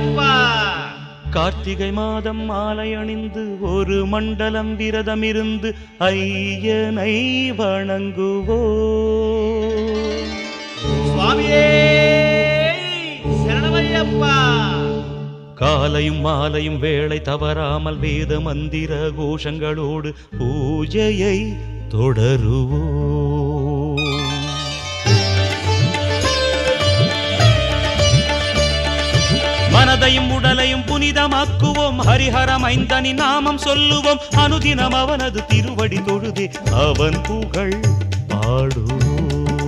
சரணமையப்பா கார்த்திகை மாதம் மாலை அணிந்து ஒரு மண்டலம் விரதம் இருந்து ஐயனை வணங்குவோ சுவாமியே சரணமையப்பா காலையும் மாலையும் வேளை தவறாமல் வேத மந்திர கோஷங்களோடு பூஜையை தொடருவோ மனதையும் உடலையும் புனிதமாக்குவோம் ஹரிஹரம் ஐந்தனி நாமம் சொல்லுவோம் அனுதினம் அவனது திருவடி தொழுதே அவன் புகழ் பாடுவோம்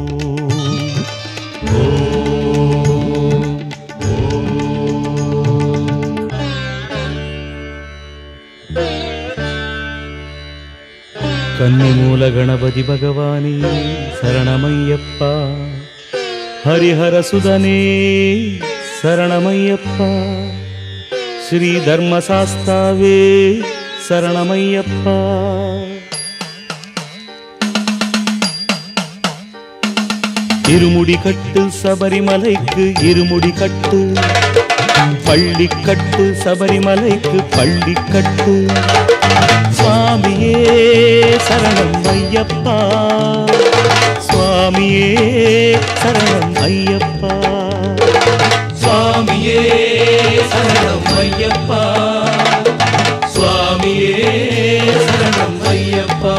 கன்னிமூல கணபதி பகவானே சரணமையப்பா ஹரிஹர சுதனே சரணமையப்பா ஸ்ரீ தர்மசாஸ்தாவே சரணமையப்பா இருமுடி கட்டு சபரிமலைக்கு இருமுடி கட்டு பள்ளி கட்டு சபரிமலைக்கு பள்ளி கட்டு சுவாமியே சரணம் ஐயப்பா சுவாமியே சரணம் ஐயப்பா சுவாமியே சரணம் ஐயப்பா சுவாமியே சரணம் ஐயப்பா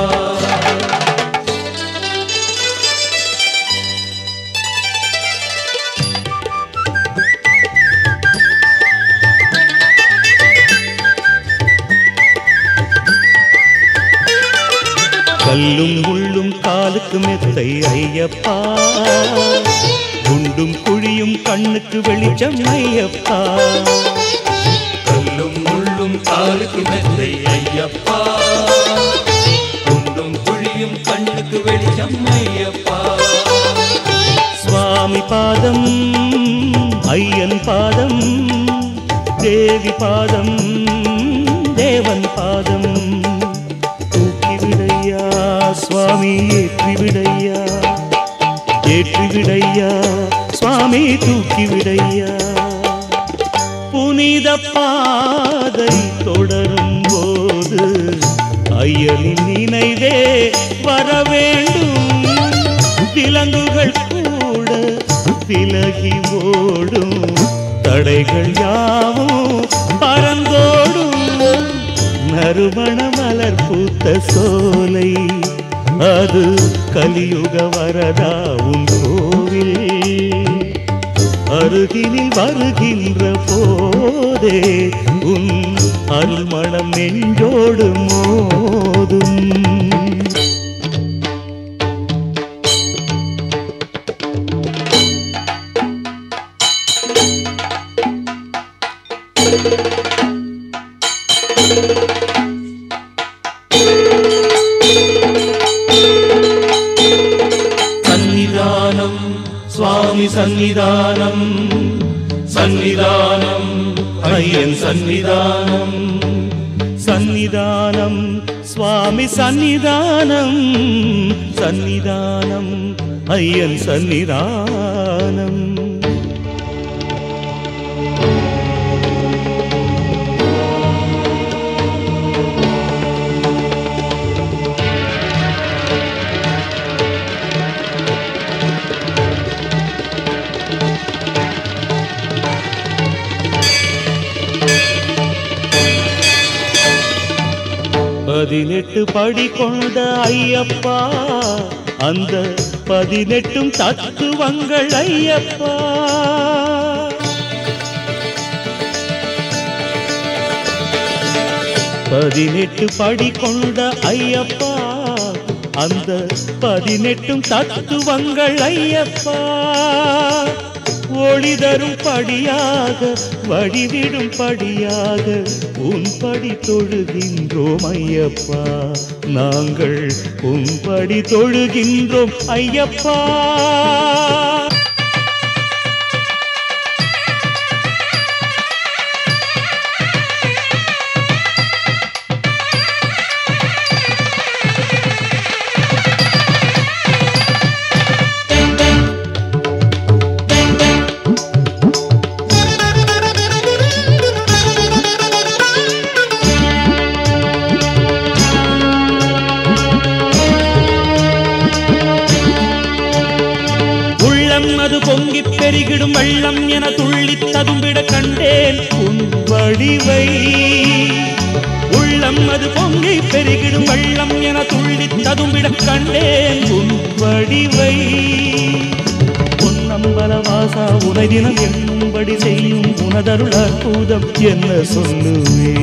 கல்லும் முள்ளும் காலுக்கு மெத்தை ஐயப்பா குண்டும் குழியும் கண்ணுக்கு வெளிச்சம் ஐயப்பா கல்லும் முள்ளும் காலுக்கு மெத்தை ஐயப்பா குண்டும் குழியும் கண்ணுக்கு வெளிச்சம் ஐயப்பா சுவாமி பாதம் ஐயன் பாதம் தேவி பாதம் தேவன் பாதம் தூக்கி விடையா சுவாமி ஏற்றி விடையா ஏற்றி விடையா சுவாமி தூக்கி விடையா புனித பாதை தொடரும் போது ஐயனின் நினைவே வர வேண்டும் விலங்குகள் கூட விலகி ஓடும் தடைகள் யாவும் பறந்தோடும் நறுமண மலர் பூத்த சோலை அது கலியுக வரதாவும் கோவில் அருகினில் வருகின்ற போதே உன் அருள்மணம் நெஞ்சோடு மோதும் சன்னிதானம் சுவாமி சன்னிதானம் சன்னிதானம் ஐயன் சன்னிதானம் சன்னிதானம் சுவாமி சன்னிதானம் சன்னிதானம் ஐயன் சன்னிதானம் பதினெட்டு படி கொண்ட ஐயப்பா அந்த பதினெட்டும் தத்துவங்கள் ஐயப்பா பதினெட்டு படி கொண்ட ஐயப்பா அந்த பதினெட்டும் தத்துவங்கள் ஐயப்பா ஒளி தரும் படியாக வடிவிடும் படியாக உன் படி தொழுகின்றோம் ஐயப்பா நாங்கள் உன் படி தொழுகின்றோம் ஐயப்பா பெருகிடும் வெள்ளம் என துள்ளி ததும்பிட கண்டேன் உன் வடிவை உள்ளம் அது பொங்கி பெருகிடும் வெள்ளம் என துள்ளி ததும்பிட கண்டேன் உன் வடிவை பொன்னம்பல வாசா உனை தினம் எண்ணும்படி செய்யும் உனதருள் அற்புதம் என்ன சொல்லுவே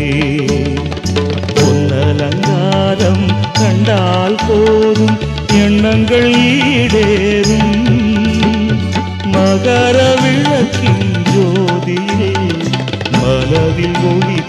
பொன்னலங்காரம் கண்டால் போதும் எண்ணங்கள் ஈடேறும் மகர விளக்கின் ஜோதியே மனதில் ஒளி